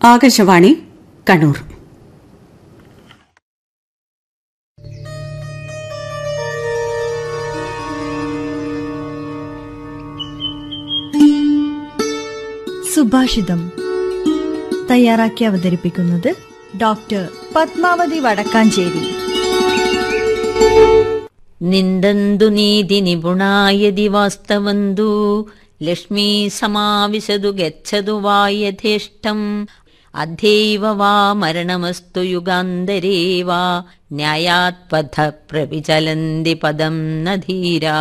ആകാശവാണി കണ്ണൂർ സുഭാഷിതം തയ്യാറാക്കി അവതരിപ്പിക്കുന്നത് ഡോക്ടർ പത്മാവതി വടക്കാഞ്ചേരി നിന്ദന്തു നീതി നിപുണായതി വാസ്തവന്തു ലക്ഷ്മീ സമാവിശതു ഗച്ഛതു വാ യഥേഷ്ടം അധൈവ വാ മരണമസ്തു യുഗാന്തരേ വാ ന്യായാത് പഥ പ്രവിചലന്തി പദം നധീരാ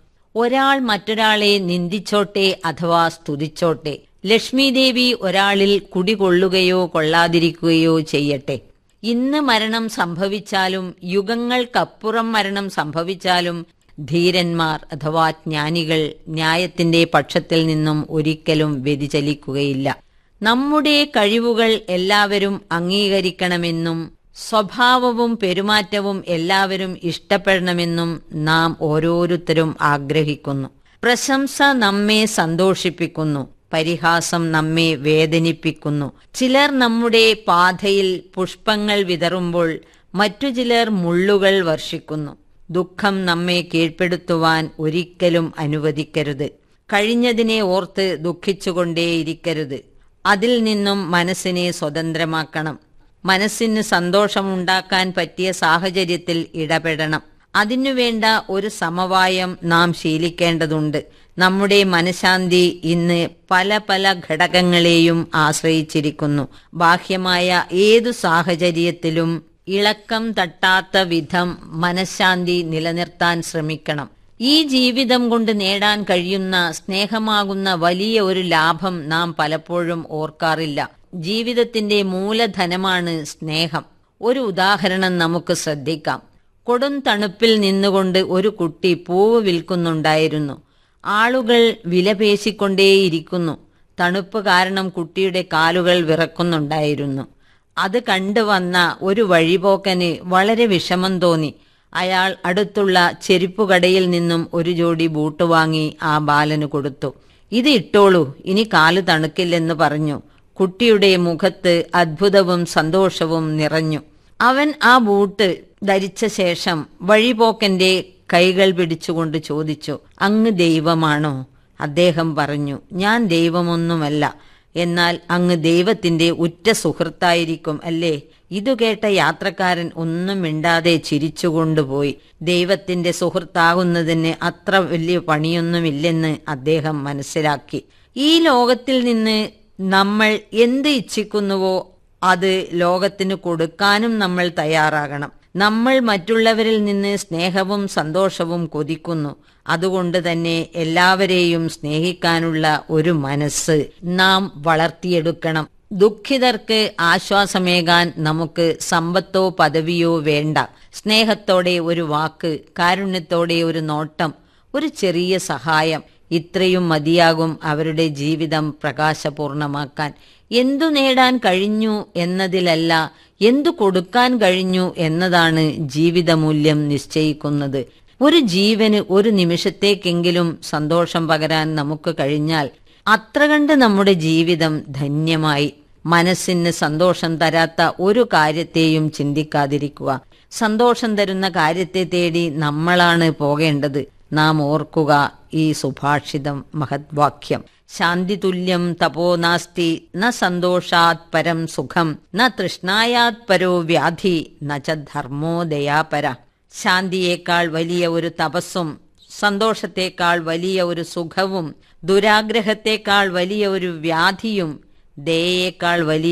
ഒരാൾ മറ്റൊരാളെ നിന്ദിച്ചോട്ടെ അഥവാ സ്തുതിച്ചോട്ടെ ലക്ഷ്മീദേവി ഒരാളിൽ കുടികൊള്ളുകയോ കൊള്ളാതിരിക്കുകയോ ചെയ്യട്ടെ ഇന്ന് മരണം സംഭവിച്ചാലും യുഗങ്ങൾക്കപ്പുറം മരണം സംഭവിച്ചാലും ധീരന്മാർ അഥവാ ജ്ഞാനികൾ ന്യായത്തിന്റെ പക്ഷത്തിൽ നിന്നും ഒരിക്കലും വ്യതിചലിക്കുകയില്ല നമ്മുടെ കഴിവുകൾ എല്ലാവരും അംഗീകരിക്കണമെന്നും സ്വഭാവവും പെരുമാറ്റവും എല്ലാവരും ഇഷ്ടപ്പെടണമെന്നും നാം ഓരോരുത്തരും ആഗ്രഹിക്കുന്നു പ്രശംസ നമ്മെ സന്തോഷിപ്പിക്കുന്നു പരിഹാസം നമ്മെ വേദനിപ്പിക്കുന്നു ചിലർ നമ്മുടെ പാതയിൽ പുഷ്പങ്ങൾ വിതറുമ്പോൾ മറ്റു ചിലർ മുള്ളുകൾ വർഷിക്കുന്നു ദുഃഖം നമ്മെ കീഴ്പ്പെടുത്തുവാൻ ഒരിക്കലും അനുവദിക്കരുത് കഴിഞ്ഞതിനെ ഓർത്ത് ദുഃഖിച്ചുകൊണ്ടേയിരിക്കരുത് അതിൽ നിന്നും മനസ്സിനെ സ്വതന്ത്രമാക്കണം മനസ്സിന് സന്തോഷമുണ്ടാക്കാൻ പറ്റിയ സാഹചര്യത്തിൽ ഇടപെടണം അതിനുവേണ്ട ഒരു സമവായം നാം ശീലിക്കേണ്ടതുണ്ട് നമ്മുടെ മനഃശാന്തി ഇന്ന് പല പല ഘടകങ്ങളെയും ആശ്രയിച്ചിരിക്കുന്നു ബാഹ്യമായ ഏതു സാഹചര്യത്തിലും ഇളക്കം തട്ടാത്ത വിധം മനഃശാന്തി നിലനിർത്താൻ ശ്രമിക്കണം ഈ ജീവിതം കൊണ്ട് നേടാൻ കഴിയുന്ന സ്നേഹമാകുന്ന വലിയ ഒരു ലാഭം നാം പലപ്പോഴും ഓർക്കാറില്ല ജീവിതത്തിന്റെ മൂലധനമാണ് സ്നേഹം ഒരു ഉദാഹരണം നമുക്ക് ശ്രദ്ധിക്കാം കൊടും തണുപ്പിൽ നിന്നുകൊണ്ട് ഒരു കുട്ടി പൂവ് വിൽക്കുന്നുണ്ടായിരുന്നു ആളുകൾ വിലപേശിക്കൊണ്ടേയിരിക്കുന്നു തണുപ്പ് കാരണം കുട്ടിയുടെ കാലുകൾ വിറക്കുന്നുണ്ടായിരുന്നു അത് കണ്ടുവന്ന ഒരു വഴിപോക്കന് വളരെ വിഷമം തോന്നി അയാൾ അടുത്തുള്ള ചെരുപ്പുകടയിൽ നിന്നും ഒരു ജോഡി ബൂട്ട് വാങ്ങി ആ ബാലന് കൊടുത്തു ഇത് ഇട്ടോളൂ ഇനി കാല് തണുക്കില്ലെന്ന് പറഞ്ഞു കുട്ടിയുടെ മുഖത്ത് അത്ഭുതവും സന്തോഷവും നിറഞ്ഞു അവൻ ആ ബൂട്ട് ധരിച്ച ശേഷം വഴിപോക്കന്റെ കൈകൾ പിടിച്ചുകൊണ്ട് ചോദിച്ചു അങ്ങ് ദൈവമാണോ അദ്ദേഹം പറഞ്ഞു ഞാൻ ദൈവമൊന്നുമല്ല എന്നാൽ അങ്ങ് ദൈവത്തിന്റെ ഉറ്റ സുഹൃത്തായിരിക്കും അല്ലേ ഇതു കേട്ട യാത്രക്കാരൻ ഒന്നും മിണ്ടാതെ ചിരിച്ചുകൊണ്ടുപോയി ദൈവത്തിന്റെ സുഹൃത്താകുന്നതിന് അത്ര വലിയ പണിയൊന്നുമില്ലെന്ന് അദ്ദേഹം മനസ്സിലാക്കി ഈ ലോകത്തിൽ നിന്ന് നമ്മൾ എന്ത് ഇച്ഛിക്കുന്നുവോ അത് ലോകത്തിന് കൊടുക്കാനും നമ്മൾ തയ്യാറാകണം നമ്മൾ മറ്റുള്ളവരിൽ നിന്ന് സ്നേഹവും സന്തോഷവും കൊതിക്കുന്നു അതുകൊണ്ട് തന്നെ എല്ലാവരെയും സ്നേഹിക്കാനുള്ള ഒരു മനസ്സ് നാം വളർത്തിയെടുക്കണം ദുഃഖിതർക്ക് ആശ്വാസമേകാൻ നമുക്ക് സമ്പത്തോ പദവിയോ വേണ്ട സ്നേഹത്തോടെ ഒരു വാക്ക് കാരുണ്യത്തോടെ ഒരു നോട്ടം ഒരു ചെറിയ സഹായം ഇത്രയും മതിയാകും അവരുടെ ജീവിതം പ്രകാശപൂർണമാക്കാൻ എന്തു നേടാൻ കഴിഞ്ഞു എന്നതിലല്ല എന്തു കൊടുക്കാൻ കഴിഞ്ഞു എന്നതാണ് ജീവിതമൂല്യം നിശ്ചയിക്കുന്നത് ഒരു ജീവന് ഒരു നിമിഷത്തേക്കെങ്കിലും സന്തോഷം പകരാൻ നമുക്ക് കഴിഞ്ഞാൽ അത്ര കണ്ട് നമ്മുടെ ജീവിതം ധന്യമായി മനസ്സിന് സന്തോഷം തരാത്ത ഒരു കാര്യത്തെയും ചിന്തിക്കാതിരിക്കുക സന്തോഷം തരുന്ന കാര്യത്തെ തേടി നമ്മളാണ് പോകേണ്ടത് നാം ഓർക്കുക ഈ സുഭാഷിതം മഹദ്വാക്യം ശാന്തിതുല്യം തപോ നാസ്തി ന സന്തോഷാത് പരം സുഖം ന തൃഷ്ണായാത് പരോ വ്യാധി ന ച ധർമ്മോ ദയാപര ശാന്തിയേക്കാൾ വലിയ ഒരു തപസ്സും സന്തോഷത്തേക്കാൾ വലിയ ഒരു സുഖവും ദുരാഗ്രഹത്തേക്കാൾ വലിയ ഒരു വ്യാധിയും ദയയേക്കാൾ വലിയ